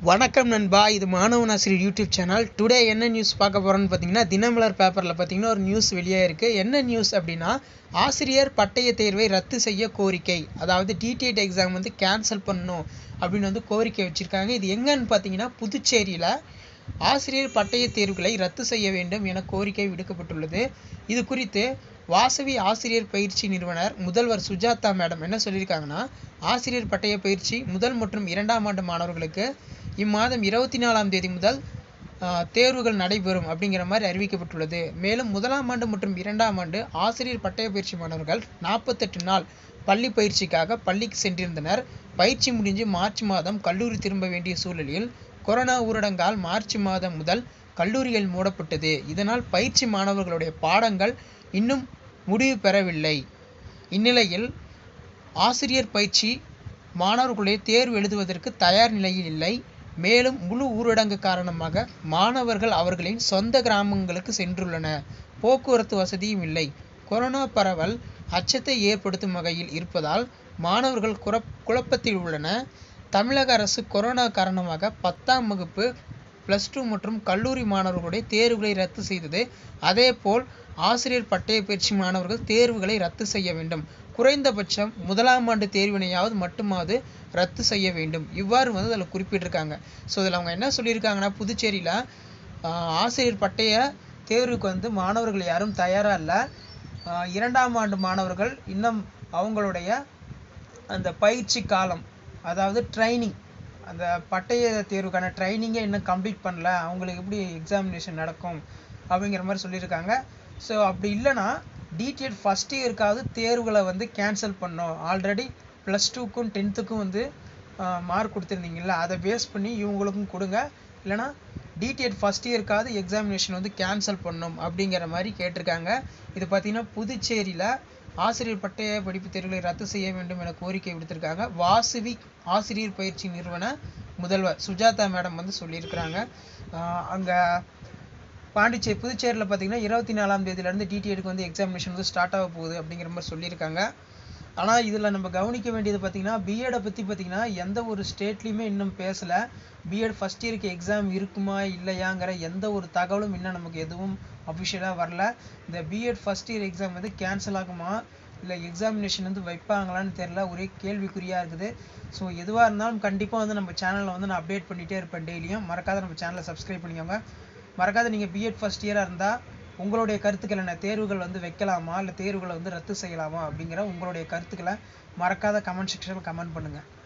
வணக்கம் நண்பா இது மாணவன் ஆசிரியர் யூடியூப் சேனல் டுடே என்ன நியூஸ் பார்க்க போகிறோன்னு பார்த்தீங்கன்னா தினமலர் பேப்பரில் பார்த்தீங்கன்னா ஒரு நியூஸ் வெளியே இருக்குது என்ன நியூஸ் அப்படின்னா ஆசிரியர் பட்டய தேர்வை ரத்து செய்ய கோரிக்கை அதாவது டிடிஎட் எக்ஸாம் வந்து கேன்சல் பண்ணணும் அப்படின்னு வந்து கோரிக்கை வச்சுருக்காங்க இது எங்கன்னு பார்த்தீங்கன்னா புதுச்சேரியில் ஆசிரியர் பட்டய தேர்வுகளை ரத்து செய்ய வேண்டும் என கோரிக்கை விடுக்கப்பட்டுள்ளது இது குறித்து வாசவி ஆசிரியர் பயிற்சி நிறுவனர் முதல்வர் சுஜாதா மேடம் என்ன சொல்லியிருக்காங்கன்னா ஆசிரியர் பட்டய பயிற்சி முதல் மற்றும் இரண்டாம் ஆண்டு மாணவர்களுக்கு இம்மாதம் இருபத்தி நாலாம் தேதி முதல் ஆஹ், தேர்வுகள் நடைபெறும் அப்படிங்கிற மாதிரி அறிவிக்கப்பட்டுள்ளது மேலும் முதலாம் ஆண்டு மற்றும் இரண்டாம் ஆண்டு ஆசிரியர் பட்டய பயிற்சி மாணவர்கள் நாற்பத்தெட்டு நாள் பள்ளி பயிற்சிக்காக பள்ளிக்கு சென்றிருந்தனர் பயிற்சி முடிஞ்சு மார்ச் மாதம் கல்லூரி திரும்ப வேண்டிய சூழலில் கொரோனா ஊரடங்கால் மார்ச் மாதம் முதல் கல்லூரிகள் மூடப்பட்டது இதனால் பயிற்சி மாணவர்களுடைய பாடங்கள் இன்னும் முடிவு பெறவில்லை இந்நிலையில் ஆசிரியர் பயிற்சி மாணவர்களுடைய தேர்வு எழுதுவதற்கு தயார் நிலையில் இல்லை மேலும் முழு ஊரடங்கு காரணமாக மாணவர்கள் அவர்களின் சொந்த கிராமங்களுக்கு சென்றுள்ளனர் போக்குவரத்து வசதியும் இல்லை கொரோனா பரவல் அச்சத்தை ஏற்படுத்தும் வகையில் இருப்பதால் மாணவர்கள் குழப் குழப்பத்தில் உள்ளனர் தமிழக அரசு கொரோனா காரணமாக பத்தாம் வகுப்பு ப்ளஸ் டூ மற்றும் கல்லூரி மாணவர்களுடைய தேர்வுகளை ரத்து செய்தது அதேபோல் ஆசிரியர் பட்டய பயிற்சி மாணவர்கள் தேர்வுகளை ரத்து செய்ய வேண்டும் குறைந்தபட்சம் முதலாம் ஆண்டு தேர்வினையாவது மட்டுமாவது ரத்து செய்ய வேண்டும் இவ்வாறு வந்து அதில் குறிப்பிட்டிருக்காங்க ஸோ இதில் அவங்க என்ன சொல்லியிருக்காங்கன்னா புதுச்சேரியில் ஆசிரியர் பட்டய தேர்வுக்கு வந்து மாணவர்கள் யாரும் தயாராக இல்லை ஆஹ் இரண்டாம் ஆண்டு மாணவர்கள் இன்னும் அவங்களுடைய அந்த பயிற்சி காலம் அதாவது ட்ரைனிங் அந்த பட்டய தேர்வுக்கான ட்ரைனிங்கை இன்னும் கம்ப்ளீட் பண்ணல அவங்களுக்கு எப்படி எக்ஸாமினேஷன் நடக்கும் அப்படிங்கிற மாதிரி சொல்லியிருக்காங்க ஸோ அப்படி இல்லைன்னா டிடிஎட் ஃபஸ்ட் இயருக்காவது தேர்வுகளை வந்து கேன்சல் பண்ணோம் ஆல்ரெடி ப்ளஸ் டூக்கும் டென்த்துக்கும் வந்து மார்க் கொடுத்துருந்தீங்கல்ல அதை பேஸ் பண்ணி இவங்களுக்கும் கொடுங்க இல்லைன்னா டிடிஎட் ஃபஸ்ட் இயருக்காவது எக்ஸாமினேஷன் வந்து கேன்சல் பண்ணணும் அப்படிங்கிற மாதிரி கேட்டிருக்காங்க இது பார்த்தீங்கன்னா புதுச்சேரியில் ஆசிரியர் பட்டய படிப்பு தேர்வுகளை ரத்து செய்ய வேண்டும் என கோரிக்கை விடுத்திருக்காங்க வாசுவி ஆசிரியர் பயிற்சி நிறுவன முதல்வர் சுஜாதா மேடம் வந்து சொல்லியிருக்கிறாங்க அங்கே பாண்டிச்சேரி புதுச்சேரியில் பார்த்தீங்கன்னா இருபத்தி நாலாம் தேதியிலேருந்து டிடிஎடுக்கு வந்து எக்ஸாமினேஷன் வந்து ஸ்டார்ட் ஆக போகுது அப்படிங்கிற மாதிரி சொல்லியிருக்காங்க ஆனால் இதில் நம்ம கவனிக்க வேண்டியது பார்த்தீங்கன்னா பிஎடை பற்றி பார்த்தீங்கன்னா எந்த ஒரு ஸ்டேட்லேயுமே இன்னும் பேசலை பிஎட் ஃபஸ்ட் இயருக்கு எக்ஸாம் இருக்குமா இல்லையாங்கிற எந்த ஒரு தகவலும் இன்னும் நமக்கு எதுவும் அஃபிஷியலாக வரல இந்த பிஎட் ஃபஸ்ட் இயர் எக்ஸாம் வந்து கேன்சல் ஆகுமா இல்லை எக்ஸாமினேஷன் வந்து வைப்பாங்களான்னு தெரில ஒரே கேள்விக்குறியாக இருக்குது ஸோ எதுவாக இருந்தாலும் கண்டிப்பாக வந்து நம்ம சேனலில் வந்து நான் அப்டேட் பண்ணிகிட்டே இருப்பேன் டெய்லியும் மறக்காத நம்ம சேனலை சப்ஸ்கிரைப் பண்ணிக்கோங்க மறக்காத நீங்கள் பிஎட் ஃபஸ்ட் இயராக இருந்தால் உங்களுடைய கருத்துக்கள் என்ன தேர்வுகள் வந்து வைக்கலாமா இல்லை தேர்வுகளை வந்து ரத்து செய்யலாமா அப்படிங்கிற உங்களுடைய கருத்துக்களை மறக்காத கமெண்ட் செக்ஷனில் கமெண்ட் பண்ணுங்கள்